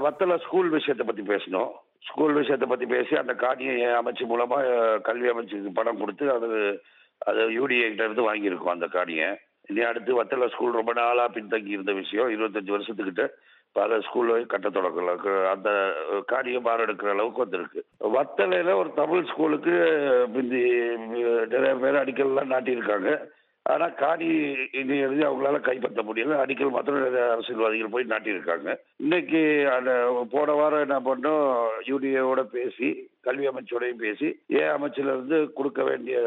வத்தல ஸ்கூல் விஷயத்தை பத்தி பேசணும் ஸ்கூல் விஷயத்தை பத்தி பேசி அந்த காணியை அமைச்சு மூலமா அஹ், கல்வி அமைச்சுக்கு பணம் கொடுத்து அது அது யூடிஏ கிட்ட இருந்து வாங்கியிருக்கோம் அந்த காணியை இனி அடுத்து வத்தல ஸ்கூல் ரொம்ப நாளா பின்தங்கி இருந்த விஷயம் இருபத்தஞ்சு வருஷத்துக்கிட்ட இப்போ அதை ஸ்கூல் கட்ட தொடங்கல க- அந்த காணியை பாரம் எடுக்கிற அளவுக்கு வந்திருக்கு வத்தலையில ஒரு தமிழ் ஸ்கூலுக்கு முந்தி நிறைய பேர் அடிக்கல்லாம் நாட்டியிருக்காங்க ஆனா காணி இனி எழுதி அவங்களால கைப்பற்ற முடியல அடிக்கல் மாத்திரம் நிறைய அரசியல்வாதிகள் போய் நாட்டியிருக்காங்க இன்னைக்கு அந்த போன வாரம் என்ன பண்ணோம் யூடிஏவோட பேசி கல்வி அமைச்சோடையும் பேசி ஏ அமைச்சில இருந்து கொடுக்க வேண்டிய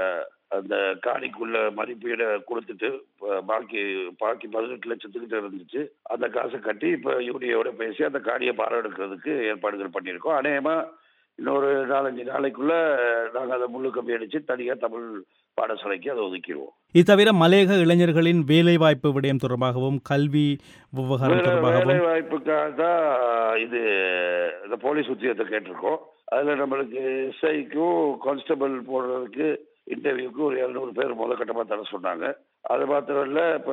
அந்த காணிக்குள்ள மதிப்பீடை கொடுத்துட்டு இப்ப பாக்கி பாக்கி பதினெட்டு லட்சத்துக்கிட்ட இருந்துச்சு அந்த காசை கட்டி இப்போ யூடிஏவோட பேசி அந்த காணியை பாரம் எடுக்கிறதுக்கு ஏற்பாடுகள் பண்ணியிருக்கோம் அநேகமா இன்னொரு நாலஞ்சு நாளைக்குள்ள நாங்கள் அதை முள்ளு கம்பி அடிச்சு தனியாக தமிழ் பாடசாலைக்கு அதை ஒதுக்கிடுவோம் இது தவிர மலையக இளைஞர்களின் வேலைவாய்ப்பு விடயம் தொடர்பாகவும் கல்வி விவகாரம் வேலை தொடர்பாகவும் வாய்ப்புக்காக தான் இது இந்த போலீஸ் உத்தியோகத்தை கேட்டிருக்கோம் அதில் நம்மளுக்கு எஸ்ஐக்கும் கான்ஸ்டபிள் போடுறதுக்கு இன்டர்வியூக்கு ஒரு இரநூறு பேர் முதற்கட்டமாக தர சொன்னாங்க அது மாத்திரம் இல்லை இப்போ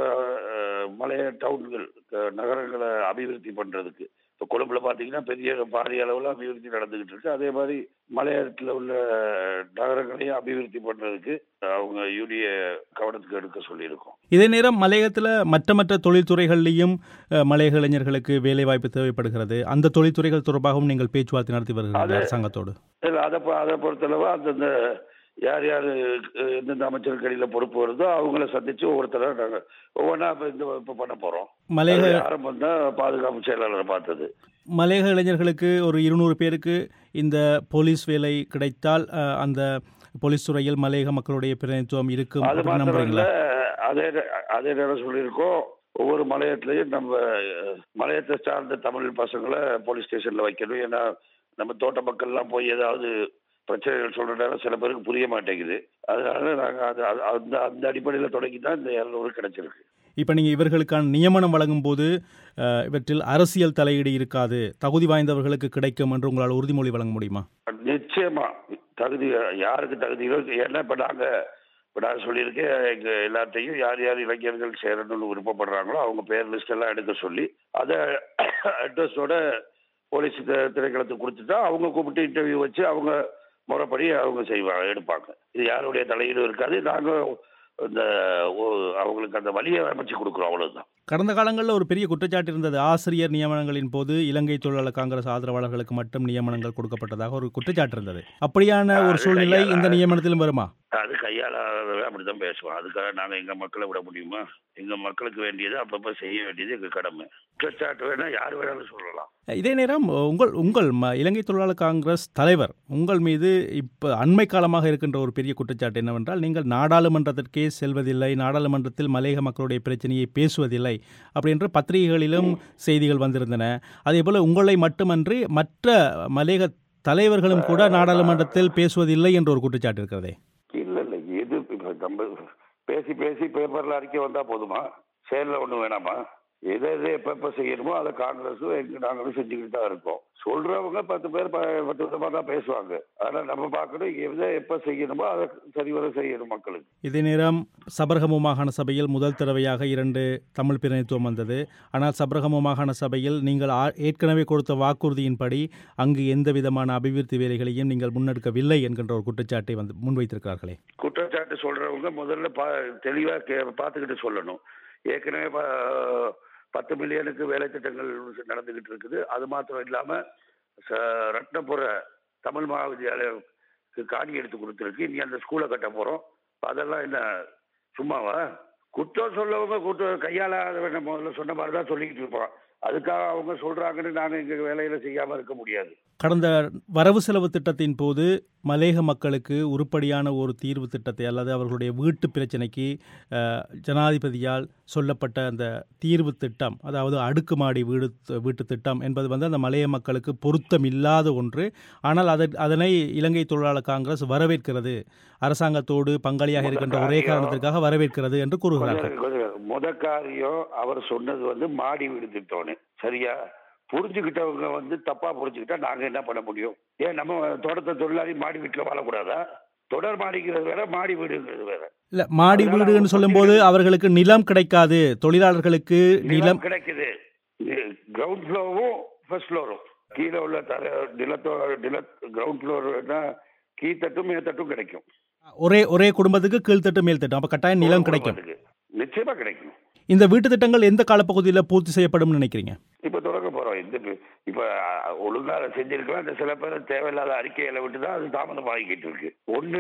மலைய டவுன்கள் க- நகரங்களை அபிவிருத்தி பண்ணுறதுக்கு இப்போ கொழும்புல பார்த்தீங்கன்னா பெரிய பாரிய அளவில் அபிவிருத்தி நடந்துகிட்டு இருக்கு அதே மாதிரி மலையாளத்தில் உள்ள நகரங்களையும் அபிவிருத்தி பண்ணுறதுக்கு அவங்க யூடிய கவனத்துக்கு எடுக்க சொல்லியிருக்கோம் இதே நேரம் மலையகத்தில் மற்ற மற்ற தொழில்துறைகள்லையும் அஹ், மலையக இளைஞர்களுக்கு வேலைவாய்ப்பு தேவைப்படுகிறது அந்த தொழில்துறைகள் தொடர்பாகவும் நீங்கள் பேச்சுவார்த்தை நடத்தி வருகிறீர்கள் அது- அரசாங்கத்தோடு இல்லை அதை பொ- அதை பொறுத்தளவு அந்தந்த யார் யார் அஹ், எந்தெந்த அமைச்சருக்கு அடியில் பொறுப்பு வருதோ அவங்கள சந்திச்சு ஒவ்வொருத்தர நாங்கள் ஒவ்வொன்றா இப்போ இந்த இப்போ பண்ண போகிறோம் மலையக ஆரம்பம் தான் பாதுகாப்பு செயலாளரை பார்த்தது மலையக இளைஞர்களுக்கு ஒரு இருநூறு பேருக்கு இந்த போலீஸ் வேலை கிடைத்தால் அஹ், அந்த போலீஸ் துறையில் மலையக மக்களுடைய பிரதிநிதித்துவம் இருக்கும் அது அப்படின்னு மாத்திரம் நம்புறீங்களா இல்லை அதே அதே நேரம் சொல்லியிருக்கோம் ஒவ்வொரு மலையத்துலையும் நம்ம அஹ், மலையத்தை சார்ந்த தமிழ் பசங்களை போலீஸ் ஸ்டேஷனில் வைக்கணும் ஏன்னா நம்ம தோட்ட மக்கள்லாம் போய் ஏதாவது பிரச்சனைகள் சொல்ற நேரம் சில பேருக்கு புரிய மாட்டேங்குது அதனால நாங்கள் அது அது- அந்த அந்த அடிப்படையில் தொடங்கி தான் இந்த இரநூறு கிடைச்சிருக்கு இப்போ நீங்கள் இவர்களுக்கான நியமனம் வழங்கும் போது அஹ், இவற்றில் அரசியல் தலையீடு இருக்காது தகுதி வாய்ந்தவர்களுக்கு கிடைக்கும் என்று உங்களால் உறுதிமொழி வழங்க முடியுமா நிச்சயமா தகுதி யாருக்கு தகுதியோ ஏன்னா இப்ப நாங்க இப்ப நான் சொல்லியிருக்கேன் எங்க எல்லாத்தையும் யார் யார் இளைஞர்கள் சேரணும்னு விருப்பப்படுறாங்களோ அவங்க பேர் லிஸ்ட் எல்லாம் எடுக்க சொல்லி அதை அட்ரஸோட போலீஸ் தி- திணைக்களத்துக்கு கொடுத்துட்டா அவங்க கூப்பிட்டு இன்டர்வியூ வச்சு அவங்க முறைப்படி அவங்க செய்வாங்க எடுப்பாங்க இது யாருடைய தலையீடும் இருக்காது நாங்க இந்த ஓ- அவங்களுக்கு அந்த வழியை அமைச்சு கொடுக்குறோம் அவ்வளவுதான் கடந்த காலங்களில் ஒரு பெரிய குற்றச்சாட்டு இருந்தது ஆசிரியர் நியமனங்களின் போது இலங்கை தொழிலாளர் காங்கிரஸ் ஆதரவாளர்களுக்கு மட்டும் நியமனங்கள் கொடுக்கப்பட்டதாக ஒரு குற்றச்சாட்டு இருந்தது அப்படியான ஒரு அது சூழ்நிலை கையாள- இந்த நியமனத்திலும் வருமா அது கையாளாதவன் அப்படிதான் பேசுவான் அதுக்காக நாங்க எங்க மக்களை விட முடியுமா எங்க மக்களுக்கு வேண்டியது அப்பப்ப செய்ய வேண்டியது எங்க கடமை குற்றச்சாட்டு வேணா யார் வேணாலும் சொல்லலாம் இதே நேரம் உங்கள் உங்கள் ம இலங்கை தொழிலாளர் காங்கிரஸ் தலைவர் உங்கள் மீது இப்போ அண்மை காலமாக இருக்கின்ற ஒரு பெரிய குற்றச்சாட்டு என்னவென்றால் நீங்கள் நாடாளுமன்றத்திற்கே செல்வதில்லை நாடாளுமன்றத்தில் மலையக மக்களுடைய பிரச்சனையை பேசுவதில்லை அப்படின்ற பத்திரிகைகளிலும் செய்திகள் வந்திருந்தன அதே போல் உங்களை மட்டுமன்றி மற்ற மலையக தலைவர்களும் கூட நாடாளுமன்றத்தில் பேசுவதில்லை என்ற ஒரு குற்றச்சாட்டு இருக்கிறதே இல்ல இல்ல எது இப்ப நம்ம பேசி பேசி பேப்பர்ல அறிக்கை வந்தா போதுமா செயல்ல ஒண்ணும் வேணாமா எதை எதை எப்ப எப்ப செய்யணுமோ அதை காங்கிரஸும் எங்க நாங்களும் செஞ்சுக்கிட்டு தான் இருக்கோம் சொல்றவங்க பத்து பேர் ப- பத்து விதமா தான் பேசுவாங்க ஆனா நம்ம பார்க்கணும் எதை எப்ப செய்யணுமோ அதை சரிவர செய்யணும் மக்களுக்கு இதே நேரம் சபரகமு மாகாண சபையில் முதல் தடவையாக இரண்டு தமிழ் பிரதிநிதித்துவம் வந்தது ஆனால் சபரகமு மாகாண சபையில் நீங்கள் ஆ- ஏற்கனவே கொடுத்த வாக்குறுதியின்படி அங்கு எந்த விதமான அபிவிருத்தி வேலைகளையும் நீங்கள் முன்னெடுக்கவில்லை என்கின்ற ஒரு குற்றச்சாட்டை வந்து முன்வைத்திருக்கிறார்களே குற்றச்சாட்டு சொல்றவங்க முதல்ல பா தெளிவா கே பார்த்துக்கிட்டு சொல்லணும் ஏற்கனவே ப- பத்து மில்லியனுக்கு வேலை திட்டங்கள் நடந்துகிட்டு இருக்குது அது மாத்திரம் இல்லாம ச- ரத்னபுர தமிழ் மகாவித்யாலயத்துக்கு காணி எடுத்து கொடுத்துருக்கு இனி அந்த ஸ்கூலை கட்ட போறோம் அதெல்லாம் என்ன சும்மாவா குற்றம் சொல்லவங்க குற்றம் கையாளாத முதல்ல சொன்ன மாதிரி தான் சொல்லிக்கிட்டு இருப்போம் அதுக்காக அவங்க சொல்றாங்கன்னு நாங்க எங்க வேலையில செய்யாம இருக்க முடியாது கடந்த வரவு செலவு திட்டத்தின் போது மலேக மக்களுக்கு உருப்படியான ஒரு தீர்வு திட்டத்தை அல்லது அவர்களுடைய வீட்டு பிரச்சனைக்கு அஹ், ஜனாதிபதியால் சொல்லப்பட்ட அந்த தீர்வு திட்டம் அதாவது அடுக்குமாடி வீடு வீட்டு திட்டம் என்பது வந்து அந்த மலைய மக்களுக்கு பொருத்தம் இல்லாத ஒன்று ஆனால் அதை அதனை இலங்கை தொழிலாளர் காங்கிரஸ் வரவேற்கிறது அரசாங்கத்தோடு பங்காளியாக இருக்கின்ற ஒரே காரணத்திற்காக வரவேற்கிறது என்று கூறுகிறார்கள் கொஞ்சம் கொஞ்சம் முத காரியம் அவர் சொன்னது வந்து மாடி வீடு திட்டம்னு சரியா புரிஞ்சுக்கிட்டவங்க வந்து தப்பா புரிஞ்சுக்கிட்டா நாங்க என்ன பண்ண முடியும் ஏன் நம்ம தோட்டத்தை தொழிலாளி மாடி வீட்டுல வாழக்கூடாதா தொடர் மாடிங்கிறது வேற மாடி வீடுங்கிறது வேற இல்ல மாடி வீடுன்னு சொல்லும்போது அவர்களுக்கு நிலம் கிடைக்காது தொழிலாளர்களுக்கு நிலம் நிலம் கிடைக்குது கிரவுண்ட் ஃப்ளோவும் ஃபர்ஸ்ட் ஃப்ளோரும் கீழே உள்ள தர நிலத்தோட நில கிரவுண்ட் ஃப்ளோர்னா கீழ்த்தட்டும் மேத்தட்டும் கிடைக்கும் ஒரே ஒரே குடும்பத்துக்கு கீழ்த்தட்டு மேல்தட்டு அப்போ கட்டாயம் நிலம் கிடைக்கும் குடும்பத்துக்கு. நிச்சயமா கிடைக்கும் இந்த வீட்டு திட்டங்கள் எந்த காலப்பகுதியில் பூர்த்தி செய்யப்படும்னு நினைக்கிறீங்க இப்ப தொடங்க போறோம் இந்த இப்ப- இப்ப அஹ், ஒழுங்கா அதை செஞ்சிருக்கலாம் இந்த சில பேர் தேவையில்லாத அறிக்கைகளை விட்டு தான் அது தாமதம் ஆகிக்கிட்டு இருக்கு ஒண்ணு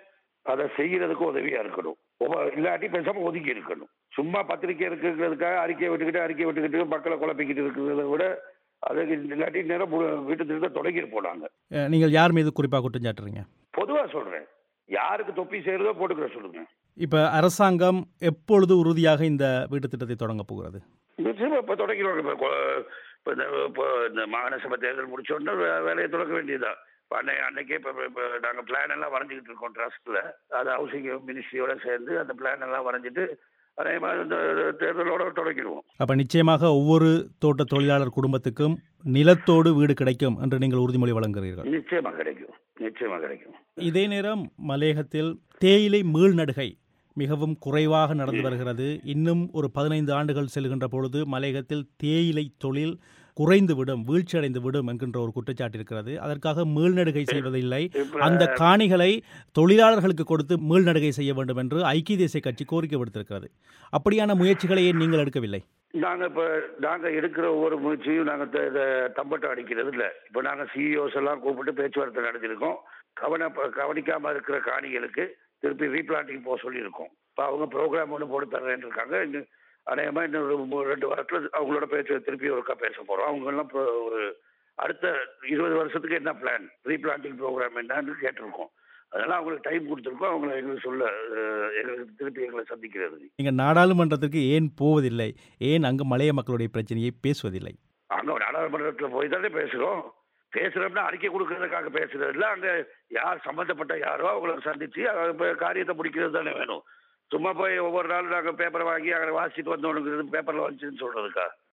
அதை செய்யறதுக்கு உதவியா இருக்கணும் ஒவ்வொரு- இல்லாட்டி பேசாம ஒதுக்கி இருக்கணும் சும்மா பத்திரிக்கை இருக்கிறதுக்காக அறிக்கையை விட்டுக்கிட்டு அறிக்கை விட்டுக்கிட்டு மக்களை குழப்பிக்கிட்டு இருக்கிறத விட அதுக்கு இல்லாட்டி நேரம் மு- வீட்டு திருத்த தொடங்கி போனாங்க அஹ், நீங்கள் யார் மீது குறிப்பாக குற்றம் சாட்டுறீங்க பொதுவா சொல்றேன் யாருக்கு தொப்பி செய்யறதோ போட்டுக்கிற சொல்லுங்க இப்போ அரசாங்கம் எப்பொழுது உறுதியாக இந்த வீட்டு திட்டத்தை தொடங்க போகிறது நிச்சயமா இப்ப தொடங்கிடுவாங்க இப்ப கொ- இப்ப இந்த இப்போ இந்த மாகாண சபை தேர்தல் முடிச்ச உடனே வே- வேலையை தொடங்க வேண்டியதுதான் இப்ப அன்னை அன்னைக்கே இப்போ இப்போ நாங்கள் பிளான் எல்லாம் வரைஞ்சிக்கிட்டு இருக்கோம் ட்ரஸ்ட்ல அது ஹவுசிங் மினிஸ்ட்ரியோட சேர்ந்து அந்த பிளான் எல்லாம் வரைஞ்சிட்டு அதே மாதிரி இந்த தேர்தலோட தொடங்கிடுவோம் அப்போ நிச்சயமாக ஒவ்வொரு தோட்ட தொழிலாளர் குடும்பத்துக்கும் நிலத்தோடு வீடு கிடைக்கும் என்று நீங்கள் உறுதிமொழி வழங்குகிறீர்கள் நிச்சயமா கிடைக்கும் நிச்சயமா கிடைக்கும் இதே நேரம் மலேகத்தில் தேயிலை மீள்நடுகை மிகவும் குறைவாக நடந்து வருகிறது இன்னும் ஒரு பதினைந்து ஆண்டுகள் செல்கின்ற பொழுது மலையகத்தில் தேயிலை தொழில் குறைந்து விடும் வீழ்ச்சியடைந்து விடும் என்கின்ற ஒரு குற்றச்சாட்டு இருக்கிறது அதற்காக மீள்நடுகை செய்வதில்லை இப்ப அந்த காணிகளை தொழிலாளர்களுக்கு கொடுத்து மீள்நடுகை செய்ய வேண்டும் என்று ஐக்கிய தேசிய கட்சி கோரிக்கை விடுத்திருக்கிறது அப்படியான முயற்சிகளை ஏன் நீங்கள் எடுக்கவில்லை நாங்க இப்ப நாங்க எடுக்கிற ஒவ்வொரு முயற்சியும் நாங்க த- இத தம்பட்டம் அடிக்கிறது இல்ல இப்ப நாங்க சிஇஓஸ் எல்லாம் கூப்பிட்டு பேச்சுவார்த்தை நடத்திருக்கோம் கவன கவனிக்காம இருக்கிற காணிகளுக்கு திருப்பி ரீபிளான்டிங் போக சொல்லியிருக்கோம் இப்போ அவங்க ப்ரோக்ராம் ஒன்று போட்டு தரேன்னு இருக்காங்க இன்னும் அநேகமாக இன்னும் ஒரு மூ- ரெண்டு வாரத்தில் அவங்களோட பேச்சு திருப்பி ஒருக்கா பேச போகிறோம் அவங்க எல்லாம் இப்போ ஒரு அடுத்த இருபது வருஷத்துக்கு என்ன பிளான் ரீபிளான்டிங் ப்ரோக்ராம் என்னன்னு கேட்டிருக்கோம் அதெல்லாம் அவங்களுக்கு டைம் கொடுத்துருக்கோம் அவங்களை எங்களுக்கு சொல்ல அஹ், எங்களுக்கு திருப்பி எங்களை சந்திக்கிறதுக்கு நீங்கள் நாடாளுமன்றத்திற்கு ஏன் போவதில்லை ஏன் அங்கு மலைய மக்களுடைய பிரச்சனையை பேசுவதில்லை அங்க நாடாளுமன்றத்தில் போய் தானே பேசுறோம் பேசுறோம்னா அறிக்கை கொடுக்கறதுக்காக பேசுறது இல்ல அங்க யார் சம்பந்தப்பட்ட யாரோ அவங்கள சந்திச்சு அவங்க போய் காரியத்தை முடிக்கிறது தானே வேணும் சும்மா போய் ஒவ்வொரு நாளும் நாங்க பேப்பரை வாங்கி அங்கே வாசிட்டு வந்தோனுங்கிறது பேப்பர்ல வந்துச்சுன்னு சொல்றதுக்கா